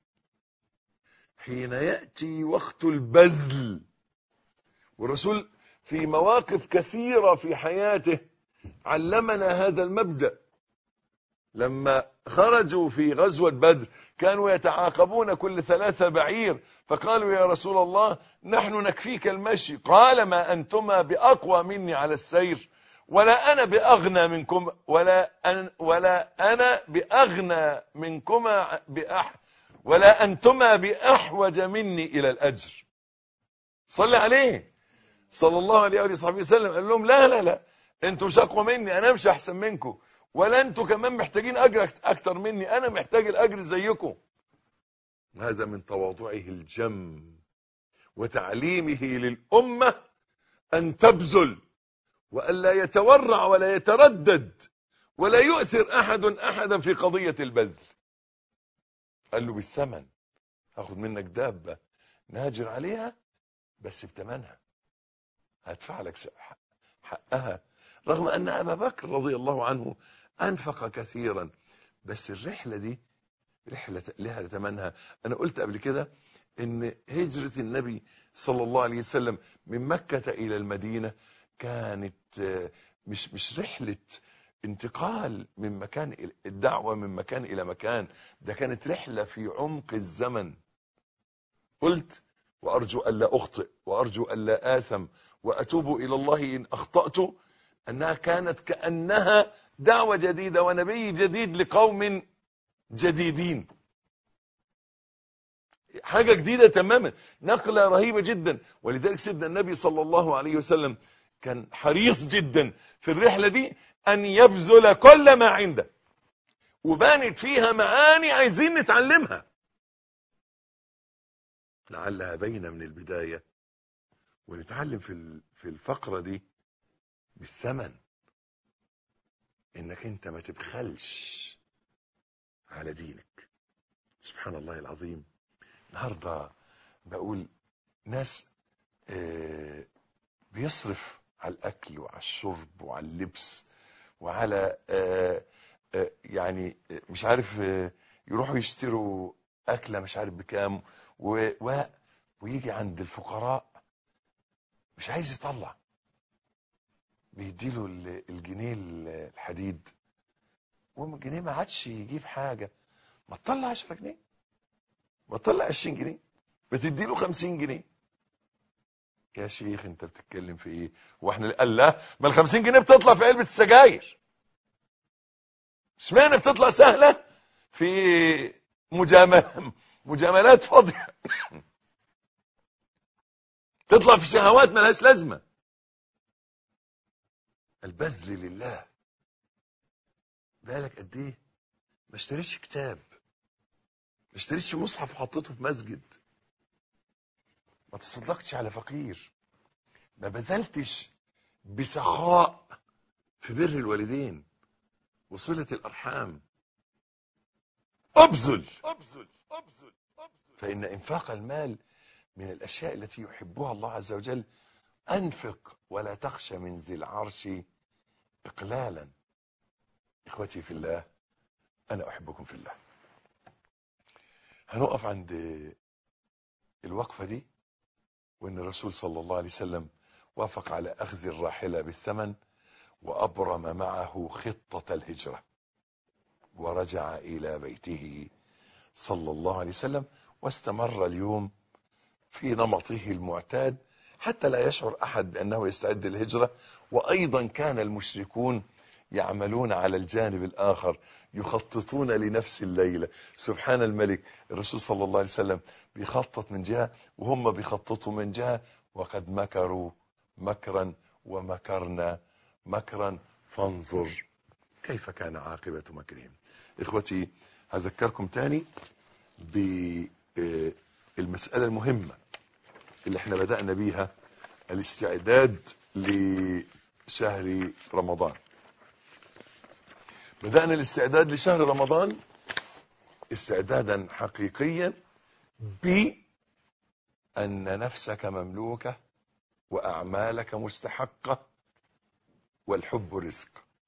حين يأتي وقت البذل والرسول في مواقف كثيرة في حياته علمنا هذا المبدأ لما خرجوا في غزوة بدر كانوا يتعاقبون كل ثلاثة بعير فقالوا يا رسول الله نحن نكفيك المشي قال ما أنتما بأقوى مني على السير ولا أنا بأغنى منكم ولا أن ولا أنا بأغنى منكما بأح ولا أنتما بأحوج مني إلى الأجر صلى عليه صلى الله عليه وآله وصحبه وسلم قال لهم لا لا لا انتوا مش أقوى مني أنا مش أحسن منكم ولا انتوا كمان محتاجين أجر أكتر مني أنا محتاج الأجر زيكم هذا من تواضعه الجم وتعليمه للأمة أن تبذل وألا يتورع ولا يتردد ولا يؤثر أحد أحدا في قضية البذل قال له بالثمن هاخد منك دابة نهاجر عليها بس بتمنها هدفع لك حقها رغم أن أبا بكر رضي الله عنه أنفق كثيرا بس الرحلة دي رحلة لها ثمنها أنا قلت قبل كده إن هجرة النبي صلى الله عليه وسلم من مكة إلى المدينة كانت مش مش رحلة انتقال من مكان إلى الدعوة من مكان إلى مكان ده كانت رحلة في عمق الزمن قلت وأرجو ألا أخطئ وأرجو ألا آثم وأتوب إلى الله إن أخطأت أنها كانت كأنها دعوة جديدة ونبي جديد لقوم جديدين حاجة جديدة تماما نقلة رهيبة جدا ولذلك سيدنا النبي صلى الله عليه وسلم كان حريص جدا في الرحلة دي أن يبذل كل ما عنده وبانت فيها معاني عايزين نتعلمها لعلها باينة من البداية ونتعلم في في الفقرة دي بالثمن انك انت ما تبخلش على دينك سبحان الله العظيم النهارده بقول ناس آه بيصرف على الاكل وعلى الشرب وعلى اللبس وعلى آه آه يعني مش عارف يروحوا يشتروا اكله مش عارف بكام و, و ويجي عند الفقراء مش عايز يطلع بيديله الجنيه الحديد والجنيه ما عادش يجيب حاجه ما تطلع 10 جنيه ما تطلع 20 جنيه ما تديله 50 جنيه يا شيخ انت بتتكلم في ايه واحنا قال لا ما ال 50 جنيه بتطلع في علبه السجاير اشمعنى بتطلع سهله في مجامل مجاملات فاضيه تطلع في شهوات ملهاش لازمه البذل لله بالك قد ايه ما اشتريتش كتاب ما اشتريتش مصحف وحطيته في مسجد ما تصدقتش على فقير ما بذلتش بسخاء في بر الوالدين وصلة الأرحام أبذل أبذل أبذل فإن إنفاق المال من الأشياء التي يحبها الله عز وجل أنفق ولا تخشى من ذي العرش إقلالا إخوتي في الله أنا أحبكم في الله هنقف عند الوقفة دي وإن الرسول صلى الله عليه وسلم وافق على أخذ الراحلة بالثمن وأبرم معه خطة الهجرة ورجع إلى بيته صلى الله عليه وسلم واستمر اليوم في نمطه المعتاد حتى لا يشعر أحد أنه يستعد للهجرة وأيضا كان المشركون يعملون على الجانب الآخر يخططون لنفس الليلة سبحان الملك الرسول صلى الله عليه وسلم بيخطط من جهة وهم بيخططوا من جهة وقد مكروا مكرا ومكرنا مكرا فانظر كيف كان عاقبة مكرهم إخوتي هذكركم تاني بالمسألة المهمة اللي احنا بدأنا بيها الاستعداد لشهر رمضان بدأنا الاستعداد لشهر رمضان استعدادا حقيقيا بأن نفسك مملوكة وأعمالك مستحقة والحب رزق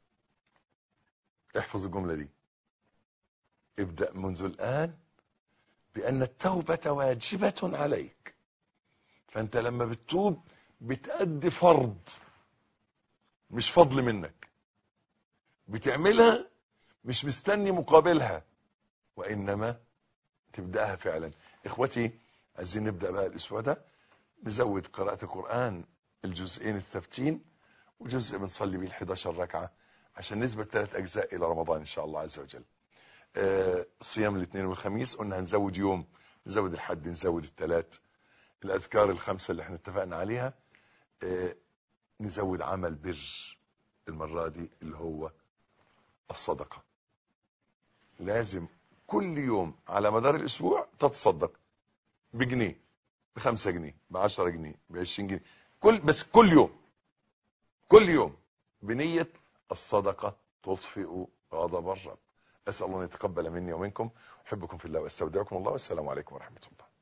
احفظ الجملة دي ابدأ منذ الآن بأن التوبة واجبة عليك فأنت لما بتتوب بتأدي فرض مش فضل منك بتعملها مش مستني مقابلها وإنما تبدأها فعلا إخوتي عايزين نبدأ بقى الأسبوع ده نزود قراءة القرآن الجزئين الثابتين وجزء بنصلي بيه ال 11 ركعة عشان نثبت ثلاث أجزاء إلى رمضان إن شاء الله عز وجل آه صيام الاثنين والخميس قلنا هنزود يوم نزود الحد نزود الثلاث الأذكار الخمسة اللي احنا اتفقنا عليها آه نزود عمل بر المرة دي اللي هو الصدقة لازم كل يوم على مدار الأسبوع تتصدق بجنيه بخمسة جنيه بعشرة جنيه بعشرين جنيه كل بس كل يوم كل يوم بنية الصدقة تطفئ غضب الرب أسأل الله أن يتقبل مني ومنكم أحبكم في الله وأستودعكم الله والسلام عليكم ورحمة الله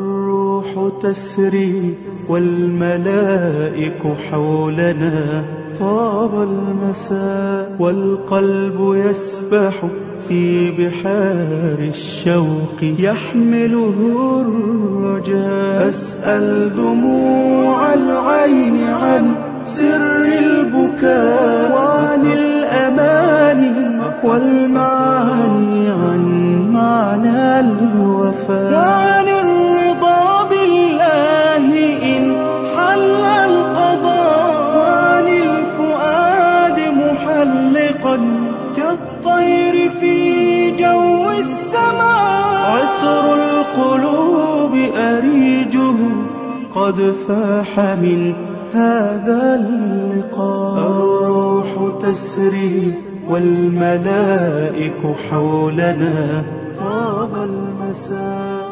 الروح تسري والملائك حولنا طاب المساء والقلب يسبح في بحار الشوق يحمله الرجاء أسأل دموع العين عن سر البكاء وعن الأماني والمعاني عن معنى الوفاء وعن الرضا بالله إن حل القضاء وعن الفؤاد محلقا كالطير في جو السماء عطر القلوب أريجه قد فاح من هذا اللقاء الروح تسري والملائك حولنا طاب المساء